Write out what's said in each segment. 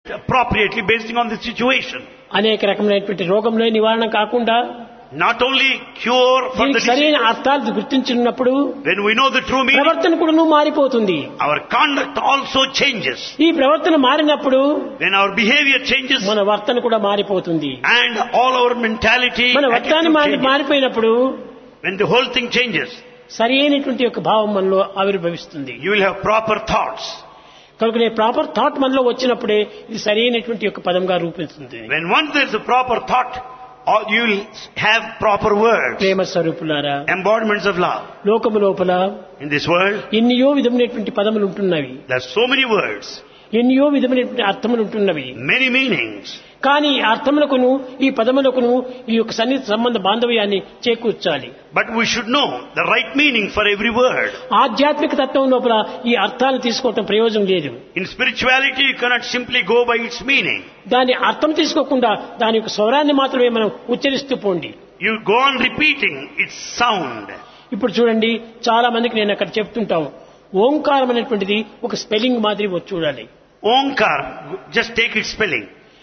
appropriately based on the situation. అనేక రకమైనటువంటి రోగంలో నివారణ కాకుండా Not only cure for the దీనికి సరైన disease. అర్థాలు గుర్తించినప్పుడు When we know the true meaning, ప్రవర్తన కూడా మారిపోతుంది our conduct also changes. ఈ ప్రవర్తన మారినప్పుడు When our behavior changes మన వర్తన కూడా మారిపోతుంది and all our mentality, మన వర్తాన్ని attitude మారి changes, మారిపోయినప్పుడు when the whole thing changes, సరి అయినటువంటి యొక్క భావం మనలో ఆవిర్భవిస్తుంది you will have proper thoughts. కనుక ప్రాపర్ థాట్ మనలో వచ్చినప్పుడే ఇది సరి అయినటువంటి యొక్క పదంగా రూపిస్తుంది When once there's a proper thought, all- you will have proper words, ప్రేమ స్వరూపులారా embodiments of love. లోకము లోపల In this world, ఎన్నియో విధమైనటువంటి పదములు ఉంటున్నవి there are so many words, ఎన్నియో విధమైనటువంటి అర్థములు ఉంటున్నవి many meanings. కానీ ఈ అర్థములకును ఈ పదములకును ఈ యొక్క సన్నిహిత సంబంధ బాంధవ్యాన్ని చేకూర్చాలి But we should know the right meaning for every word. ఆధ్యాత్మిక తత్వం లోపల ఈ అర్థాలు తీసుకోవటం ప్రయోజనం లేదు In spirituality, you cannot simply go by its meaning. దాని అర్థం తీసుకోకుండా దాని యొక్క స్వరాన్ని మాత్రమే మనం ఉచ్చరిస్తూ పోండి You go on repeating its sound. ఇప్పుడు చూడండి చాలా మందికి నేను అక్కడ చెప్తుంటాం ఓంకారం అనేటువంటిది ఒక స్పెల్లింగ్ మాదిరి వచ్చి చూడాలి Omkar, just take its spelling.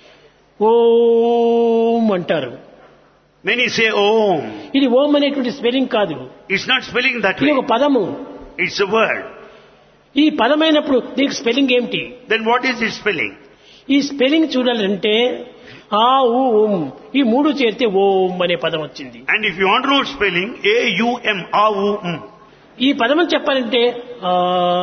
ఓం అంటారు Many say Om. ఇది ఓం అనేటువంటి స్పెల్లింగ్ కాదు It's not spelling that ఇది way. ఒక పదము It's a word. ఈ పదమైనప్పుడు దీనికి స్పెల్లింగ్ ఏమిటి Then what is its spelling? ఈ స్పెల్లింగ్ చూడాలంటే ఆ ఊ ఉమ్ ఈ మూడు చేరితే ఓం అనే పదం వచ్చింది And if you want to know its spelling, A-U-M, A-U-M. ఈ పదం చెప్పాలంటే ఆ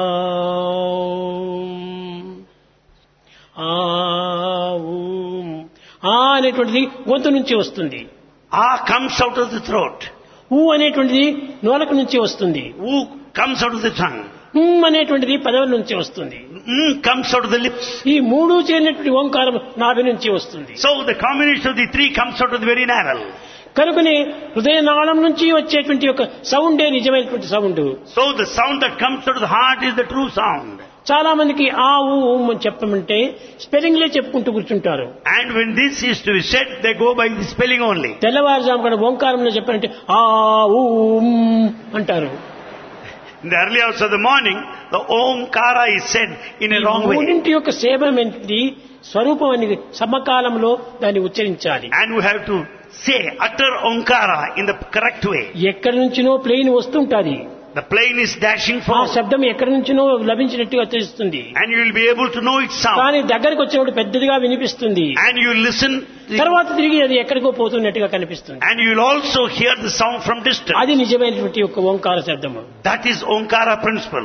ఆ ఊం, ఆ అనేటువంటిది గొంతు నుంచి వస్తుంది A comes out of the throat. ఊ అనేటువంటిది నోలకు నుంచి వస్తుంది U comes out of the tongue. ఉమ్ అనేటువంటిది పదవుల నుంచి వస్తుంది Mm comes out of the lips. ఈ మూడు చేరినటువంటి ఓంకారం నాభి నుంచి వస్తుంది So the combination of the three comes out of the very navel. కనుకనే హృదయ నాళం నుంచి వచ్చేటువంటి ఒక సౌండే నిజమైనటువంటి sound So the sound that comes out of the heart is the true sound. చాలా మందికి ఆ ఊ ఊం అని చెప్పమంటే స్పెల్లింగ్లే చెప్పుకుంటూ కూర్చుంటారు And when this is to be said, they go by the spelling only. తెల్లవారుజాము కూడా ఓంకారంలో చెప్పారంటే ఆ ఊం అంటారు In the early hours of the morning, the Omkara is said in a wrong way. మూడింటి యొక్క సేవనం ఏంటి స్వరూపం అని సమకాలంలో దాన్ని ఉచ్చరించాలి And we have to say, utter Omkara in the correct way. ఎక్కడి నుంచినో ప్లేన్ వస్తుంటాది The plane is dashing ఆ forward. శబ్దం ఎక్కడి నుంచినో లభించినట్టుగా తెలుస్తుంది And you will be able to know its sound. కానీ దగ్గరకు వచ్చినప్పుడు పెద్దదిగా వినిపిస్తుంది And you listen, తర్వాత తిరిగి అది ఎక్కడికో పోతున్నట్టుగా కనిపిస్తుంది and you will also hear the sound from distance. అది నిజమైనటువంటి ఒక ఓంకార శబ్దము That is Omkara principle.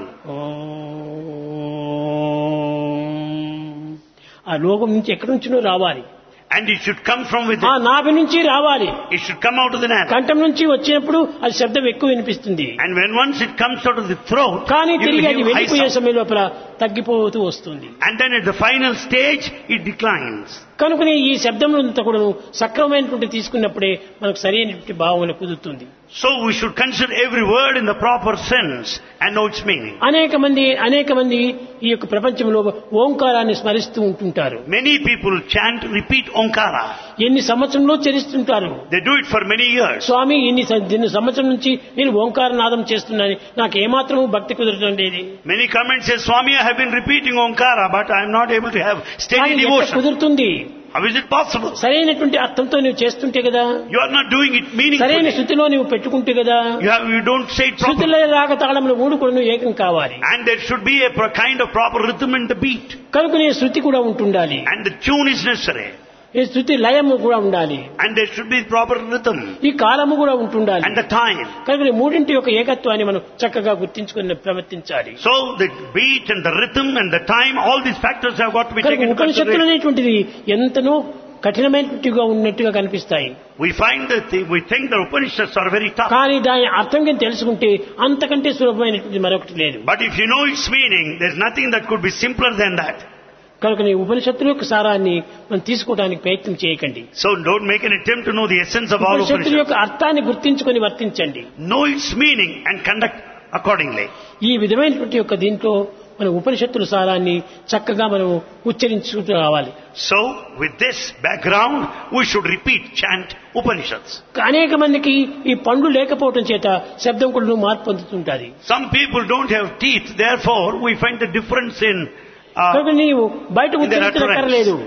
ఓం. ఆ లోకం నుంచి ఎక్కడి నుంచినో రావాలి And it should come from ఆ within. నాభి నుంచి రావాలి It should come out of the navel. కంఠం నుంచి వచ్చినప్పుడు అది శబ్దం ఎక్కువ వినిపిస్తుంది And when once it comes out of the throat, కానీ you will తిరిగి అది hear high వెళ్ళిపోయే sound. సమయం లోపల తగ్గిపోతూ వస్తుంది And then at the final stage, it declines. కనుకనే ఈ శబ్దములంతా కూడా సక్రమమైనటువంటి తీసుకున్నప్పుడే మనకు సరైనటువంటి భావన కుదురుతుంది So we should consider every word in the proper sense and know its meaning. అనేక మంది అనేక మంది ఈ యొక్క ప్రపంచంలో ఓంకారాన్ని స్మరిస్తూ ఉంటుంటారు Many people chant, repeat Omkara. ఎన్ని సంవత్సరంలో చరిస్తుంటారు They do it for many years. స్వామి ఇన్ని సం- ఇన్ని సంవత్సరం నుంచి నేను ఓంకార నాదం చేస్తున్నాను నాకు ఏమాత్రం భక్తి కుదరటం లేదు Many comments say, Swami, I have been repeating Omkara, but I am not able to have కానీ steady ఎట్లా devotion. కుదురుతుంది How is it possible? సరైనటువంటి అర్థంతో నువ్వు చేస్తుంటే కదా You are not doing it సరైన meaningfully. శృతిలో నువ్వు పెట్టుకుంటే కదా You, have, you don't say it properly. శృతిలో రాగ తాళములు మూడు కూడా నువ్వు ఏకం కావాలి And there should be a pro- kind of proper rhythm in the beat. కనుక నీ శృతి కూడా ఉంటుండాలి And the tune is necessary. ఈ శృతి లయము కూడా ఉండాలి And there should be proper rhythm. ఈ కాలము కూడా ఉంటుండాలి And the time. కనుక ఈ మూడింటి యొక్క ఏకత్వాన్ని మనం చక్కగా గుర్తించుకుని ప్రవర్తించాలి So the beat and the rhythm and the time, all these factors have got to be కనుక taken into ఉపనిషత్తులు consideration. అనేటువంటిది ఎంతనో కఠినమైనట్టుగా ఉన్నట్టుగా కనిపిస్తాయి We find that the, we think the Upanishads are very tough. కానీ దాని అర్థం కానీ తెలుసుకుంటే అంతకంటే సులభమైనటువంటి మరొకటి లేదు But if you know its meaning, there's nothing that could be simpler than that. కనుక నీ ఉపనిషత్తుల యొక్క సారాన్ని మనం తీసుకోవడానికి ప్రయత్నం చేయకండి So don't make an attempt to know the essence of all ఉపనిషత్తుల Upanishads. యొక్క అర్థాన్ని గుర్తించుకొని వర్తించండి Know its meaning and conduct accordingly. ఈ విధమైనటువంటి యొక్క దీంట్లో మన ఉపనిషత్తుల సారాన్ని చక్కగా మనం ఉచ్చరించుకుంటూ రావాలి So with this background, we should repeat, chant Upanishads. అనేక మందికి ఈ పండ్లు లేకపోవటం చేత శబ్దం కూడా మార్పు పొందుతుంటాది Some people don't have teeth, therefore we find the difference in uh, కనుక నీవు బయట In their ఉచ్చరించక్కర్లేదు